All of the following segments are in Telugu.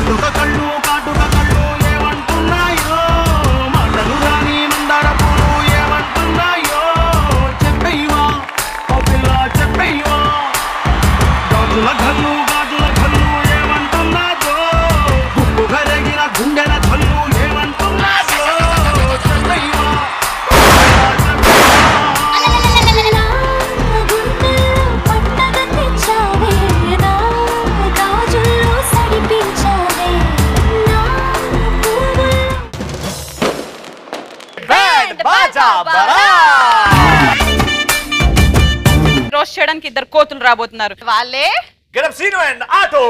కాటుక కళ్ళు కాటుక కళ్ళు ఏమంటున్నాయో మాటలు రాని మందార పూలు ఏమంటున్నాయో చెప్పేవా ఓ పిల్ల చెప్పేవా గాజుల గల్లు గాజుల గల్లు ఏమంటున్నాదో గుప్పు గరగిన గుండెల కళ్ళు ఏమంటున్నాదో చెప్పేవా రోస్ట్ చేయడానికి ఇద్దరు కోతులు రాబోతున్నారు వాళ్ళే Get up, Sino and Otto.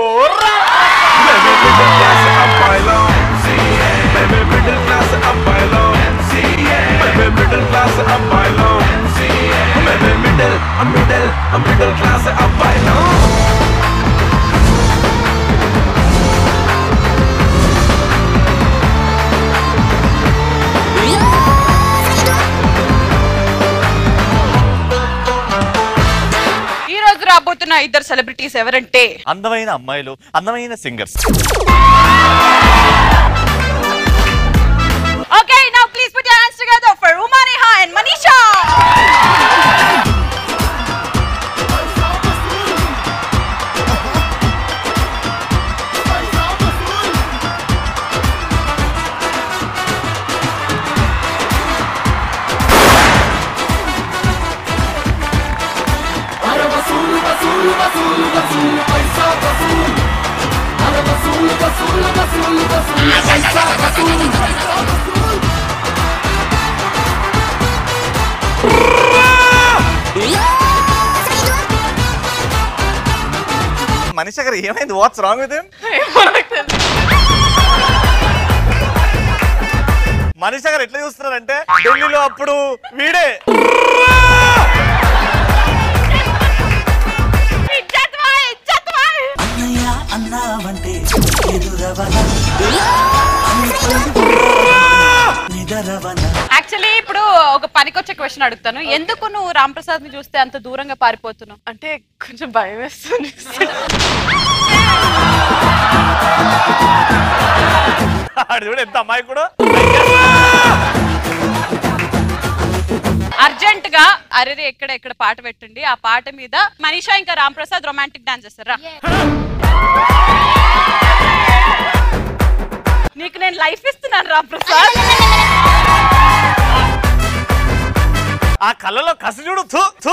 ఈ రోజు రాబోతున్న ఇద్దరు సెలబ్రిటీస్ ఎవరంటే అందమైన అమ్మాయిలు అందమైన singers okay now please put your hands together for Uma Neha and Manisha మనిషి గారు ఏమైంది వాట్స్ రాంగ్ విత్ మనిషి గారు ఎట్లా చూస్తున్నారంటే ఢిల్లీలో అప్పుడు వీడే అన్నయ్య అన్నావంటే ఎదురవన నిదరవన యాక్చువల్లీ ఇప్పుడు ఒక పనికొచ్చే క్వశ్చన్ అడుగుతాను ఎందుకు నువ్వు రామ్ ప్రసాద్ ని చూస్తే అంత దూరంగా పారిపోతున్నావు అంటే కొంచెం భయం వేస్తుంది ఆడు చూడు ఎంత అమ్మాయి కూడా అర్జెంట్ గా అరెరే ఎక్కడ ఎక్కడ పాట పెట్టండి ఆ పాట మీద మనీషా ఇంకా రామ్ ప్రసాద్ రొమాంటిక్ డాన్స్ చేస్తారా నీకు నేను లైఫ్ ఇస్తున్నాను రామ్ ప్రసాద్ ఆ కళ్ళలో కసి చూడు థు థు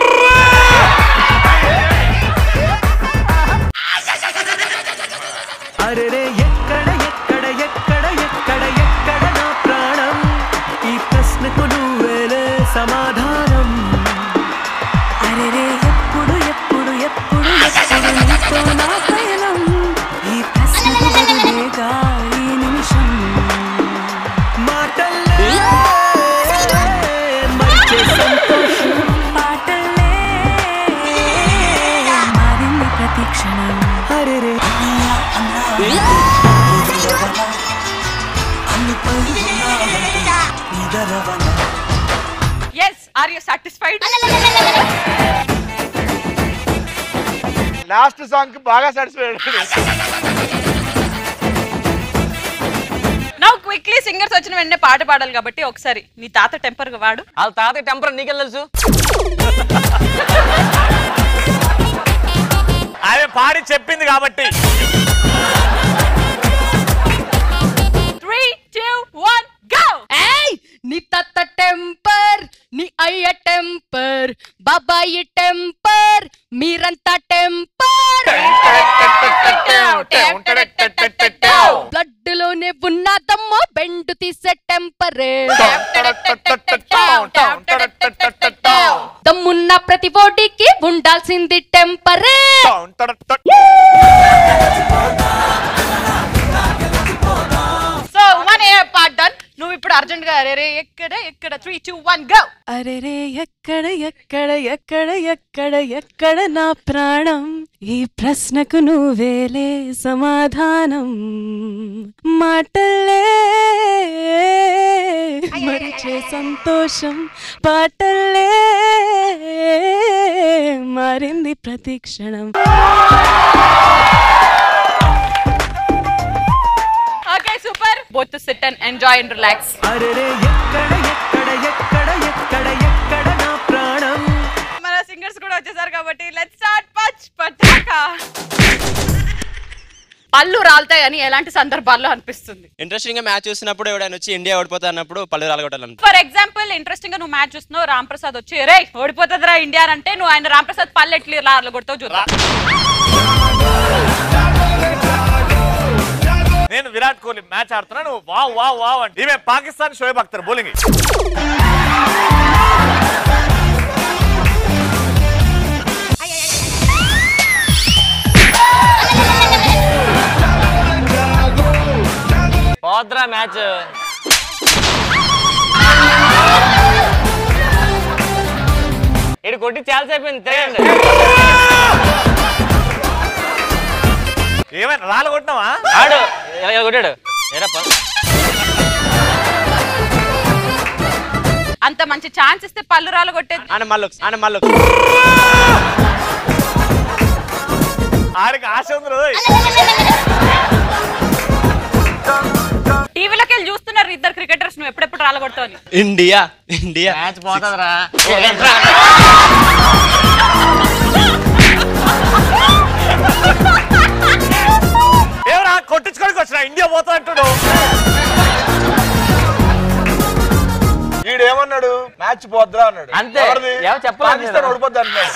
అరెరే ఎక్కడ ఎక్కడ ఎక్కడ ఎక్కడ ఎక్కడ నా ప్రాణం ఈ ప్రశ్నకు నువ్వేలే సమాధానం అరెరే ఎప్పుడు ఎప్పుడు ఎప్పుడు ఎప్పుడు నీతో నా పయనం ఈ ప్రశ్నకు బదులేగా ఈ నిమిషం మాటల్లే మరిచే సంతోషం పాటలే మారింది ప్రతి క్షణం అరెరే నిదరవన yes are you satisfied last song కి బాగా సాటిస్ఫైడ్ నౌ క్విక్లీ సింగర్స్ వచ్చిన వెంటనే పాట పాడాలి కాబట్టి ఒకసారి నీ తాత టెంపర్ గా వాడు వాళ్ళ తాత టెంపర్ నీకెళ్ళ తెలుసు ఆమె పాడి చెప్పింది కాబట్టి త్రీ టూ వన్ గో ఏయ్ నీ తాత టెంపర్ నీ అయ్య టెంపర్ బాబాయి టెంపర్ మీరంతా టెంపర్ బ్లడ్ లోనే ఉన్నదమ్మో బెండు తీసే టెంపరే దమ్మున్న ప్రతి ఓడికి ఉండాల్సింది టెంపరే so one a part done నువ్వు ఇప్పుడు అర్జెంట్ గా రే ఎక్కడ ఎక్కడ త్రీ టూ వన్ గో అరెరే ఎక్కడ ఎక్కడ ఎక్కడ ఎక్కడ ఎక్కడ నా ప్రాణం ఈ ప్రశ్నకు నువ్వేలే సమాధానం మాటలే మరిచే సంతోషం పాటలే మారింది ప్రతి క్షణం ఎంజాయ్ అండ్ రిలాక్స్ అరెరే ఎక్కడ ఎక్కడ ఎక్కడ ఎక్కడ ఎక్కడ నా ప్రాణం మన సింగర్స్ కూడా వచ్చేసారు కాబట్టి లెట్స్ స్టార్ట్ పచ్ పటాకా పళ్ళు రాలుతాయని ఎలాంటి సందర్భాల్లో అనిపిస్తుంది ఇంట్రెస్టింగ్ గా మ్యాచ్ చూసినప్పుడు ఎవడైనా వచ్చి ఇండియా ఓడిపోతా అన్నప్పుడు పళ్ళు రాలగొట్టాలను ఫర్ ఎగ్జాంపుల్ ఇంట్రెస్టింగ్ గా నువ్వు మ్యాచ్ చూస్తున్నావు రామ్ ప్రసాద్ వచ్చి రే ఓడిపోతుందిరా ఇండియా అని అంటే నువ్వు ఆయన రామ్ ప్రసాద్ పళ్ళు ఎట్లా లార్లు కొడతావు చూద్దాం నేను విరాట్ కోహ్లీ మ్యాచ్ ఆడుతున్నా నువ్వు వావ్ వావ్ వావ్ అంటే ఈమె పాకిస్తాన్ షోయబ్ అఖ్తర్ బౌలింగ్ పోద్రా మ్యాచ్ ఇటు కొట్టి చాలా అయిపోయింది తిరగండి ఏమైనా రాళ్ళు కొట్టినావా ఆడు ఇలా కొట్టాడు ఏరప్ప అంత మంచి ఛాన్స్ ఇస్తే పళ్ళు రాలు కొట్టేది ఆయన మళ్ళీ ఆయన మళ్ళీ ఆడికి ఆశ ఉంది రోయ్. టీవీలోకి వెళ్ళి చూస్తున్నారు ఇద్దరు క్రికెటర్స్ నువ్వు ఎప్పుడెప్పుడు రాలు కొడతావు అని ఇండియా ఇండియా మ్యాచ్ పోతుందిరా ఏమరా కొట్టించుకోడానికి వచ్చిన ఇండియా పోతా అంటుడు వీడేమన్నాడు మ్యాచ్ పోద్రా అన్నాడు అంతే. ఎవరిది? ఎవరు చెప్పలేదు పాకిస్తాన్ కదా. ఓడిపోద్ది అంటున్నాడు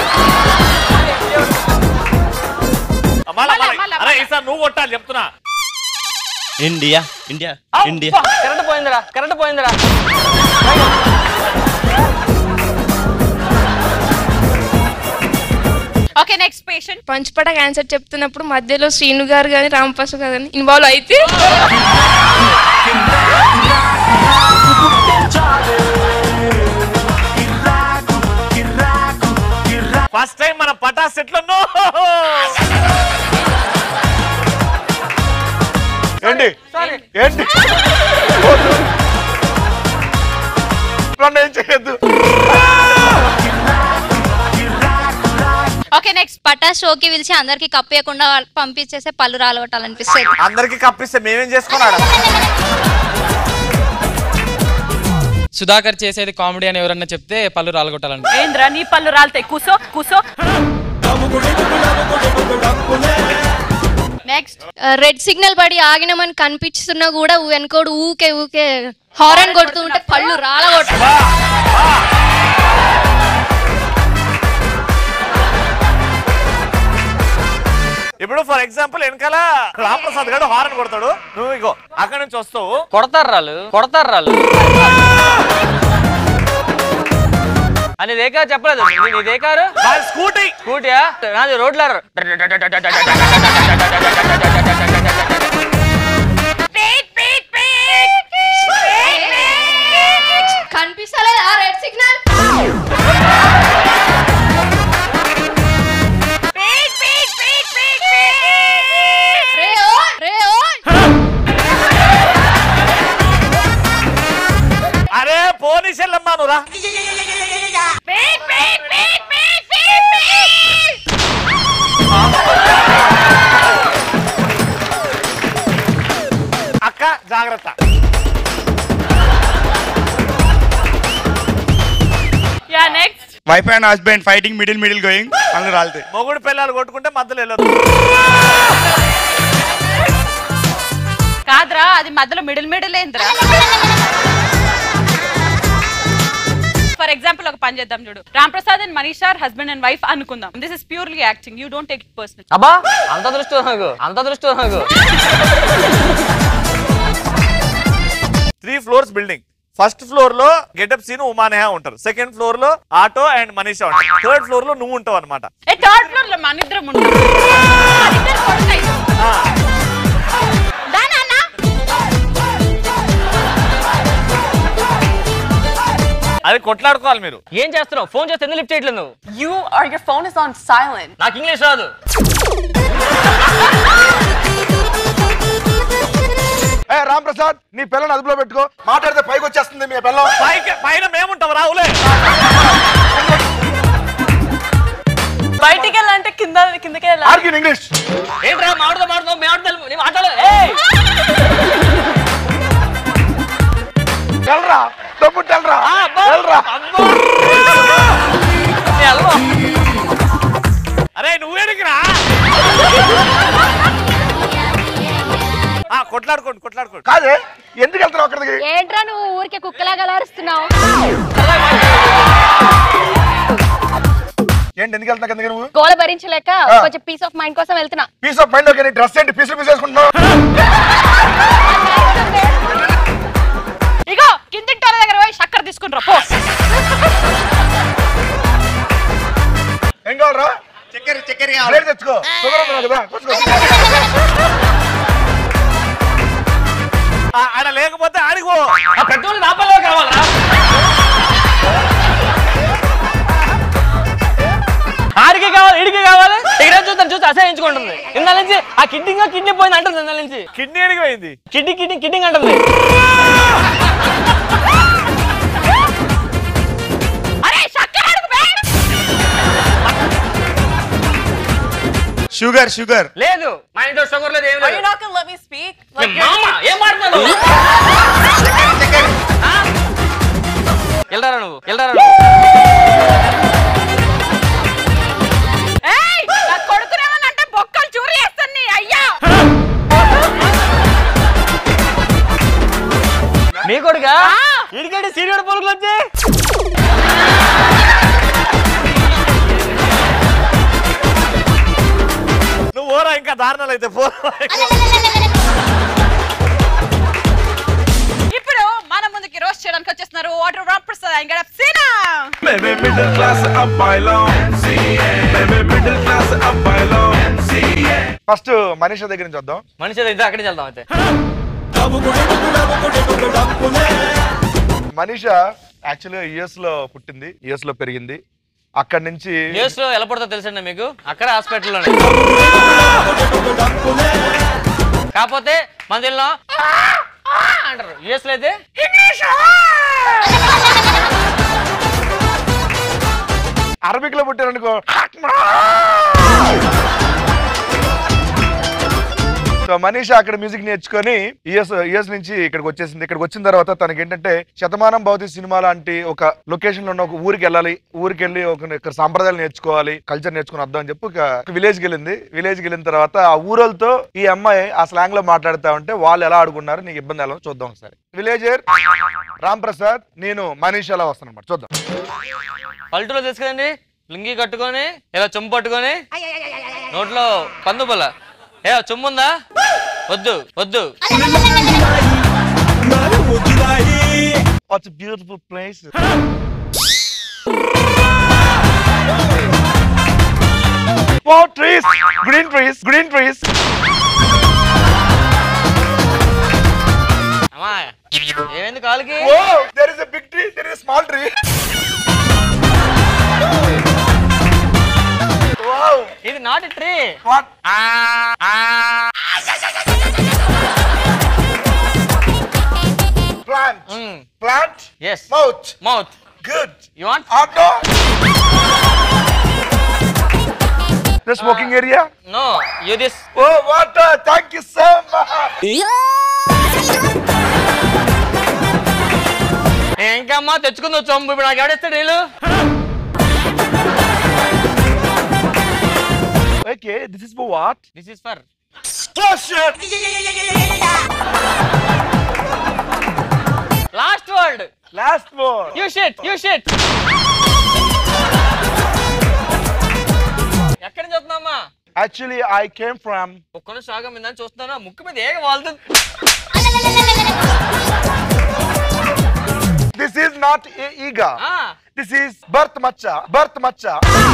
మళ్ళా, మళ్ళా, మళ్ళా. మళ్ళా, అరే మళ్ళా. ఈసారి నువ్వు కొట్టాలి చెప్తున్నా ఇండియా ఇండియా ఇండియా కరెంట్ పోయిందిరా కరెంట్ పోయిందిరా ఓకే నెక్స్ట్ పేషెంట్ పంచపటకు ఆన్సర్ చెప్తున్నప్పుడు మధ్యలో శ్రీను గారు కానీ రామప్రసాద్ గారు కానీ ఇన్వాల్వ్ అయితే ఫస్ట్ టైం మన పటాస్ సెట్లో ఏంటి ఏంటి నన్ను ఏం చేయొద్దు ఓకే నెక్స్ట్ పటా షోకి పిలిచి అందరికి కప్పేయకుండా పంపించేసే పళ్ళు రాలగొట్టాలనిపిస్తుంది అందరికి కప్పిస్తే మేమేం చేసుకున్నాడు సుధాకర్ చేసేది కామెడీ అని ఎవరన్నా చెప్తే పళ్ళు రాలగొట్టాలండి ఏంద్రా నీ పళ్ళు రాలుతాయి కూసో కూసో నెక్స్ట్ రెడ్ సిగ్నల్ పడి ఆగినామని కనిపిస్తున్నా కూడా వెనుకోడు ఊకే ఊకే హారన్ కొడుతూ ఉంటే పళ్ళు రాలగొట్ట ఇప్పుడు ఫర్ ఎగ్జాంపుల్ వెనకాల రామప్రసాద్ గారు హారన్ కొడతాడు నువ్వు ఇగో అక్కడ నుంచి వస్తావు కొడతారు రాళ్ళు కొడతారు రాళ్ళు అని ఇదే చెప్పలేదు నేను ఇదే కారు వాడి స్కూటీ స్కూటీయా నాది రోడ్లర్ కనిపిస్తలేదు ఆ రెడ్ సిగ్నల్ రే ఓన్, రే ఓన్. అరే పోలీసులమ్మా నువ్వు రా అక్క జాగ్రత్త యా next wife and husband fighting middle middle going అందులో రాలితే మొగుడు పిల్లలు కొట్టుకుంటే మధ్యలో వెళ్ళదు కాదురా అది మధ్యలో మిడిల్ మిడిల్ ఏంద్రా ఫర్ ఎగ్జాంపుల్ ఒక పని చేద్దాం చూడు Ram Prasad and Manisha husband and wife అనుకుందాం this is purely acting you don't take it personal అబ్బా అంత దృష్టి నాకు అంత దృష్టి నాకు three floors building first floor లో గెటప్ సీన్ ఉమానేహ ఉంటారు సెకండ్ ఫ్లోర్ లో ఆటో అండ్ మనీషా ఉంటారు థర్డ్ ఫ్లోర్ లో నువ్వు ఉంటావు అనమాట ఏ థర్డ్ ఫ్లోర్ లో మన ఇద్దరం ఉంటాం మన ఇద్దరం కొడతాయి. దా నాన్న. అది కొట్లాడుకోవాలి మీరు ఏం చేస్తున్నావు ఫోన్ చేస్తే ఎందుకు లిఫ్ట్ చేయట్లేదు నువ్వు You or your phone is on silent. నాకు ఇంగ్లీష్ రాదు ఏ రామ్ ప్రసాద్ నీ పిల్లని అదుపులో పెట్టుకో మాట్లాడితే పైకి వచ్చేస్తుంది మీ పిల్లం పైకి పైన మేముంటాం రావులే బయటికి వెళ్ళాలంటే కింద కిందకి వెళ్ళాలి ఆర్గిన్ ఇంగ్లీష్ ఏంట్రా మాట్లాడదు మాట్లాడదు మేము ఆడతాం నీ మాట్లాడు ఏయ్ వెళ్ళరా తమ్ముడు వెళ్ళరా వెళ్ళరా అరే నువ్వేడికిరా ఆ, కొట్లాడుకోండి కొట్లాడుకోండి కాదే ఎందుకు వెళ్తున్నావు అక్కడికి ఏంట్రా నువ్వు ఊరికే కుక్కలాగా అరుస్తున్నావు ఏంటి ఎందుకు వెళ్తున్నా కిందకి నువ్వు గోల భరించలేక ఆ. కొంచెం పీస్ ఆఫ్ మైండ్ కోసం వెళ్తున్నా peace of mind okay dress ఏంటి పీసులు పీస్ వేసుకుంటున్నావు ఇగో కిందింటి వాళ్ళ దగ్గర పోయి చక్కెర తీసుకుని రా పో ఏం కావాలరా చక్కెర చక్కెర ప్లేట్ తెచ్చుకో షుగర్ ఉంది నాకు కదా కూర్చో. ఆడ లేకపోతే ఆడిగో పెట్రోల్ నా పనిలో కావాలరా ఆడికి కావాలి ఇడికి కావాలి ఇక్కడ చూస్తాను చూస్తే అసహించుకుంటుంది ఇందాల నుంచి ఆ కిడ్నీ కిడ్నీ పోయింది అంటుంది ఇందాల నుంచి కిడ్నీ ఎడికి పోయింది కిడ్నీ కిడ్నీ కిడ్నీ అంటుంది అరే చక్కెర అడుగు బే. షుగర్ షుగర్ లేదు మా ఇంట్లో షుగర్ లేదు ఏం Are you లేదు not gonna let me speak? Like, ఏ మామ, ఏం మాట్లాడు వెళ్ళరా నువ్వు వెళ్ళరా నువ్వు ఏయ్, నా కొడుకునేమనంటే బొక్కలు చూరి వేస్తాను నీ అయ్యా మీ కొడుగా ఇడికంటే సీరియడ్ పొలుగులు వచ్చి నువ్వు ఓరా ఇంకా దారుణాలు అయితే పో ఇప్పుడు మన ముందుకి రోస్ట్ చేయడానికి వచ్చేస్తున్నారు వాటర్ రామ్ ప్రసాద్ ఆయన గడ సీనా Baby, middle class అబ్బాయిలో Baby, middle class అబ్బాయిలో ఫస్ట్ మనీషా దగ్గర నుంచి వద్దాం మనిషి అయితే అక్కడికి వెళ్దాం అయితే మనీషా యాక్చువల్గా యుఎస్ లో పుట్టింది యుఎస్ లో పెరిగింది అక్కడి నుంచి న్యూస్ లో ఎలా పడుతుందో తెలుసండి మీకు అక్కడ హాస్పిటల్లోనే కాకపోతే మన దిల్లో అంటారు యుఎస్ లో అయితే అరబిక్ లో పుట్టారనుకో సో మనీషా అక్కడ మ్యూజిక్ నేర్చుకొని యుఎస్ యుఎస్ నుంచి ఇక్కడికి వచ్చేసింది ఇక్కడికి వచ్చిన తర్వాత తనకి ఏంటంటే శతమానం భౌతి సినిమా లాంటి ఒక లొకేషన్ లో ఉన్న ఒక ఊరికి వెళ్ళాలి ఊరికి వెళ్ళి ఒక ఇక్కడ సాంప్రదాయాలు నేర్చుకోవాలి కల్చర్ నేర్చుకుని వద్దాం అని చెప్పి ఒక విలేజ్కి వెళ్ళింది విలేజ్కి వెళ్ళిన తర్వాత ఆ ఊరలతో ఈ అమ్మాయి ఆ స్లాంగ్ లో మాట్లాడుతా ఉంటే వాళ్ళు ఎలా ఆడుకున్నారు నీకు ఇబ్బంది ఎలా ఉందో చూద్దాం ఒకసారి విలేజర్ రామ్ ప్రసాద్ నేను మనీష్ ఎలా వస్తాను అనమాట చూద్దాం పల్లెటూరులో తెలుసు కదండి లుంగి కట్టుకొని ఇలా చొమ్ము పట్టుకొని నోట్లో పందు పొల ఏ చొమ్ము ఉందా వద్దు వద్దు what's beautiful place Wow, trees, green trees, green trees. అమ్మా ఏమైంది కాలుకి Whoa, there is a big tree, there is a small tree. wow, ఇది not tree what? Plant, plant, yes mouth. Mouth Good. You want Ah, no. The smoking area? No you this Oh, water. Thank you so much. ఇంకా అమ్మా తెచ్చుకుందో చొంపు ఇప్పుడు నాకు ఎవడేస్తాడు నీళ్ళు Okay, this is for what? This is for Caution! Last word Last word. You shit you shit ఎక్కడి నుంచి వస్తున్నామ్మా Actually, I came from. ఒక్క నిమిషం ఆగం ఉందని చూస్తున్నాను ఆ ముక్కు మీద ఏగ వాళ్తుంది This is not e- ega. ఆ, This is birth macha. Birth macha.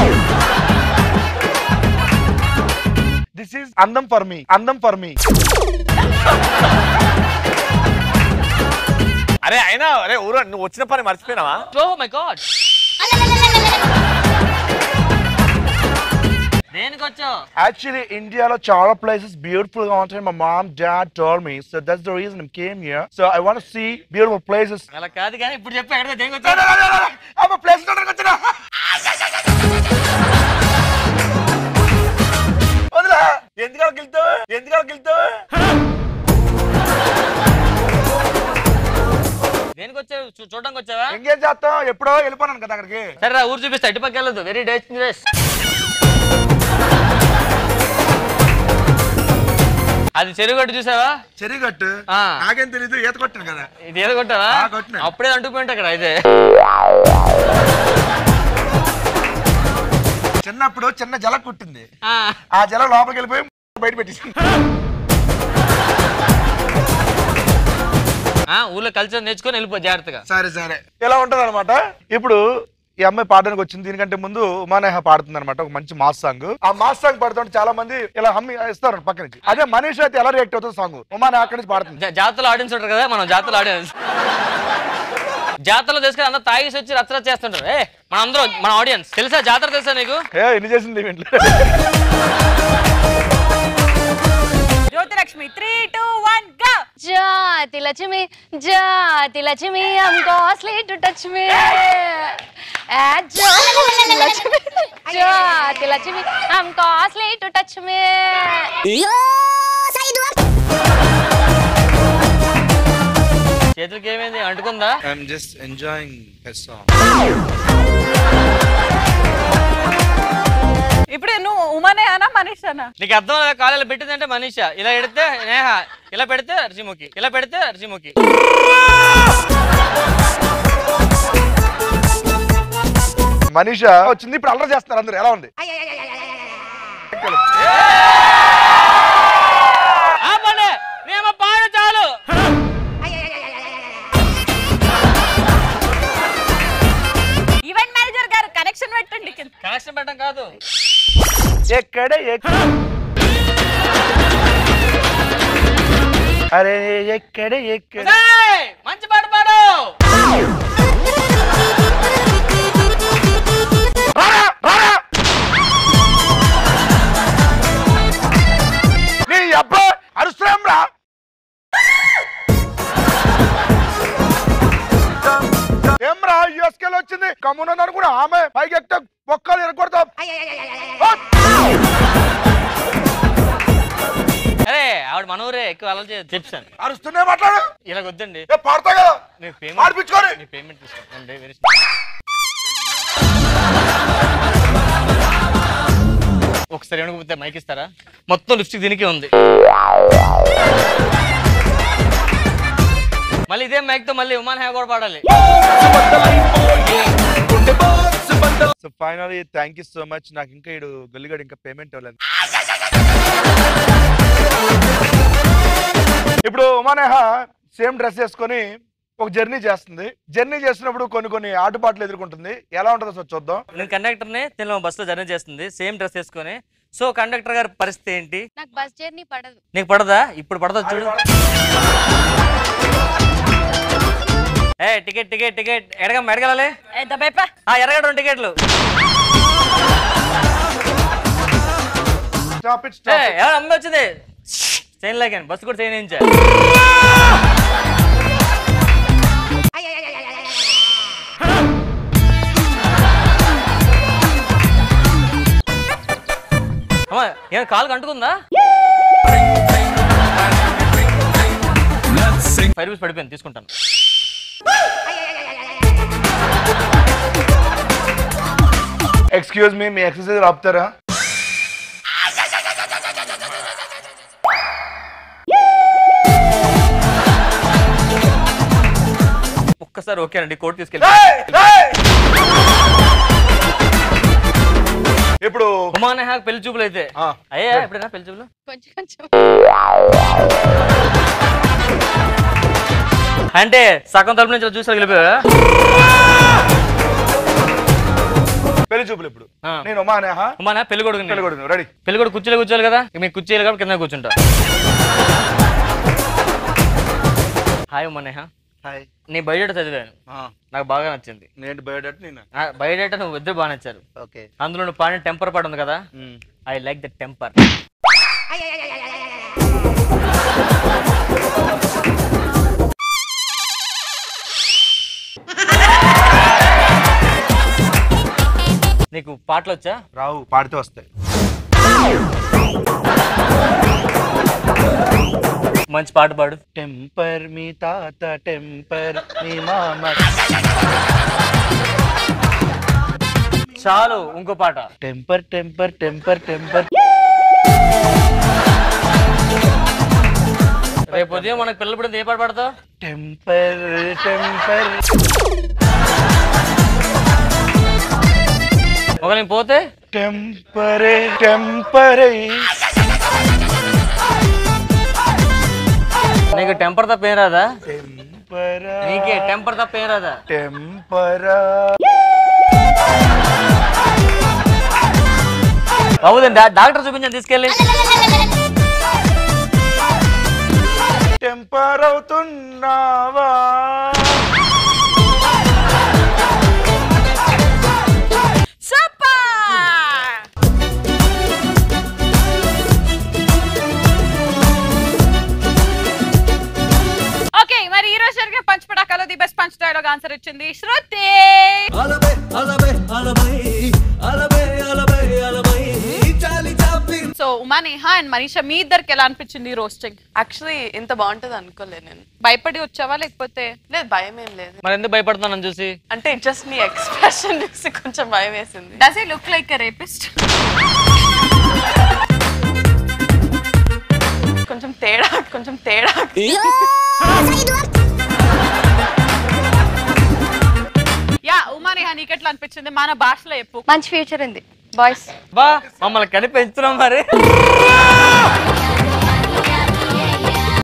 This is andam for me. Andam for me. అరే అయినా అరే ఊరు నువ్వు వచ్చిన పని మర్చిపోయినావా ఓ మై గాడ్ దేనికి వచ్చావు Actually, India lo చాలా places beautiful గా ఉంటాయి. My mom, dad told me. So that's the reason I came here. So I want to see beautiful places. అలా కాదు కానీ ఇప్పుడు చెప్పు ఎక్కడ దేనికి No, no, వచ్చావు no, no, no. I'm a place చూడడానికి వచ్చిన. వదిలా ఎందుకు అక్కడికి వెళ్తావు ఎందుకు అక్కడికి వెళ్తావు దేనికి వచ్చావు చూ- చూడడానికి వచ్చావా ఇంకేం చేస్తాం ఎప్పుడో వెళ్ళిపోనాను కదా అక్కడికి సరే రా ఊరు చూపిస్తా ఇటు పక్క వెళ్ళదు వెరీ డేంజరస్ అది చెరుగట్టు చూసావా చెరిగట్టు ఆ. నాకేం తెలీదు ఈత కొట్టాను కదా ఇది ఏదో కొట్టావా ఆ, కొట్టినా. అప్పుడే అంటుకుపోయింట అక్కడ అయితే చిన్నప్పుడు చిన్న జల కుట్టింది ఆ. ఆ జల లోపలికి వెళ్ళిపోయి బయట పెట్టేసింది ఆ, ఊర్లో కల్చర్ నేర్చుకొని వెళ్ళిపో జాగ్రత్తగా సరే సరే ఇలా ఉంటది అనమాట ఇప్పుడు ఈ అమ్మాయి పాడడానికి వచ్చింది దీనికంటే ముందు ఉమానేహ పాడుతుంది అనమాట ఒక మంచి మాస్ సాంగ్ ఆ మాస్ సాంగ్ పాడుతుంటే చాలా మంది ఇలా హమ్మి ఇస్తారు పక్క నుంచి అదే మనీష్ అయితే ఎలా రియాక్ట్ అవుతుంది సాంగ్ ఉమానేహ అక్కడి నుంచి పాడుతుంది జా- జాతరలో ఆడియన్స్ ఉంటారు కదా మనం జాతరలో ఆడియన్స్ జాతరలో తీసుకొని అందరూ తాగేసి వచ్చి రచ్చ రచ్చ చేస్తుంటారు ఏ మన అందరూ మన ఆడియన్స్ తెలుసా జాతర తెలుసా నీకు ఏ ఎన్ని చేసింది ఈ ఇంట్లో జ్యోతిలక్ష్మి త్రీ టూ వన్ గా జాతి లక్ష్మి జాతి Lakshmi I'm costly to touch me జాతి లక్ష్మి జాతి Lakshmi I'm costly to touch me చేతులకి ఏమైంది అంటుకుందా ఐఎమ్ జస్ట్ ఎంజాయింగ్ సాంగ్ ఇప్పుడు నువ్వు ఉమానే అనా మనీష్ అనా నీకు అర్థం లేదా కాలేజీలో పెట్టిందంటే మనీషా ఇలా పెడితే నేహ ఇలా పెడితే రిషిముఖి ఇలా పెడితే రిషిముఖి మనీష వచ్చింది ఇప్పుడు అల్లరి చేస్తున్నారు అందరు ఎలా ఉంది ఆపండి మేము పాడు చాలు ఈవెంట్ మేనేజర్ గారు కనెక్షన్ పెట్టండి కింద. కనెక్షన్ పెట్టడం కాదు ఎక్కడ ఎక్కడ అరే ఎక్కడ ఎక్కడ ఏయ్, మంచి పాట పాడు నీ అబ్బా అరుస్తున్నాం రా ఏం రా యుఎస్కేలో వచ్చింది కమ్మున్నది అనుకున్నా ఆమె పైకి ఎక్కితే ఒక్కలు ఎరగొడతాం అరే ఆవిడ మన ఊరే ఎక్కువ అలా చెప్తాను అరుస్తూనే మాట్లాడు ఇలా వద్దండి ఏ పాడతా కదా మీ పేమెంట్ పాడిపించుకోని మీ పేమెంట్ తీసుకోండి వెరీ ఒకసారి ఏమనుకుంటే మైక్ ఇస్తారా మొత్తం లిప్స్టిక్ దీనికి ఉంది మళ్ళీ ఇదే మైక్ తో మళ్ళీ ఉమాన్ హే కూడా పాడాలి so finally thank you so much నాకు ఇంకా ఇడు గల్లిగాడు ఇంకా పేమెంట్ ఇవ్వలేదు ఇప్పుడు ఉమానేహ సేమ్ డ్రెస్ వేసుకొని ఒక జర్నీ చేస్తుంది జర్నీ చేస్తున్నప్పుడు కొన్ని కొన్ని ఆటుపాట్లు ఎదుర్కొంటుంది ఎలా ఉంటుందో సార్ చూద్దాం నేను కండక్టర్ని తిన బస్సులో జర్నీ చేస్తుంది సేమ్ డ్రెస్ వేసుకొని సో కండక్టర్ గారి పరిస్థితి ఏంటి నాకు బస్ జర్నీ పడదు నీకు పడదా ఇప్పుడు పడదా చూడు ఏ టికెట్ టికెట్ టికెట్ ఎడగమ్మ ఎడగలాలి ఏ దబేపా ఆ ఎరగడ రెండు టికెట్లు స్టాప్ ఇట్ ఏ ఎవరు అమ్మ వచ్చింది చైన్ లాగాను బస్సు కూడా చైన్ వేయించా అమ్మా ఏమైనా కాలు అంటుకుందా ఫైవ్ రూపీస్ పడిపోయింది తీసుకుంటాను ఎక్స్క్యూజ్ మీ మీ ఎక్సర్సైజ్ ఆపుతారా ఒక్కసారి ఓకేనండి కోర్టు తీసుకెళ్ళి ఇప్పుడు ఉమానేహ పెళ్లి చూపులు అయితే ఆ. అయ్యా ఎప్పుడైనా పెళ్లి చూపులు కొంచెం కొంచెం అంటే సగం తరపు నుంచి చూసి వెళ్ళిపోయా పెళ్లి చూపులు ఇప్పుడు ఆ. నేను ఉమానేహ ఉమానేహ పెళ్లి కొడుకు పెళ్లి కొడుకు రెడీ పెళ్లి కొడుకు కుర్చీలో కూర్చోవాలి కదా ఇక మీకు కుర్చీలు కాబట్టి కింద కూర్చుంటా హాయ్ ఉమానేహ హాయ్ నీ బయోడేటా చదివాను నాకు బాగా నచ్చింది నేను బయోడేట్ నేను ఆ బయోడేటా నువ్వు ఇద్దరు బాగా నచ్చారు ఓకే అందులో నువ్వు పాడిన టెంపర్ పాట ఉంది కదా ఐ లైక్ ద టెంపర్ నీకు పాటలు వచ్చా రావు పాడితే వస్తాయి మంచి పాట పాడు టెంపర్ మీ తాత టెంపర్ మీ మామ చాలు ఇంకో పాట టెంపర్ టెంపర్ టెంపర్ టెంపర్ రేపు ఉదయం మనకు పిల్లలు పడింది ఏ పాట పాడతావు టెంపర్ టెంపర్ ఒక నేను పోతే టెంపరే టెంపరే నీకు టెంపర్ తప్ప ఏం రాదా టెంపరా నీకే టెంపర్ తప్ప ఏం రాదా టెంపరా అవుదండి డాక్టర్ చూపించాను తీసుకెళ్ళి టెంపర్ అవుతున్నావా సూపర్ ఓకే మరి ఈ రోజు జరిగే పంచ్ పడాకాలో the best punch dialogue answer ఇచ్చింది శృతి సో ఉమా నేహా అండ్ మనీషా మీ ఇద్దరికి ఎలా అనిపించింది రోస్టింగ్ యాక్చువల్లీ ఇంత బాగుంటుంది అనుకోలేదు నేను భయపడి వచ్చావా లేకపోతే లేదు భయం ఏం లేదు మరి ఎందుకు భయపడుతున్నాను చూసి అంటే జస్ట్ మీ ఎక్స్ప్రెషన్ చూసి కొంచెం భయం వేసింది does he look like a rapist కొంచెం తేడా కొంచెం తేడా యా ఉమా నేహా నీకు ఎట్లా అనిపించింది మన భాషలో చెప్పు మంచి ఫ్యూచర్ ఉంది బాయ్స్ బా మమ్మల్ని కలిపి పెంచుతున్నాం మరి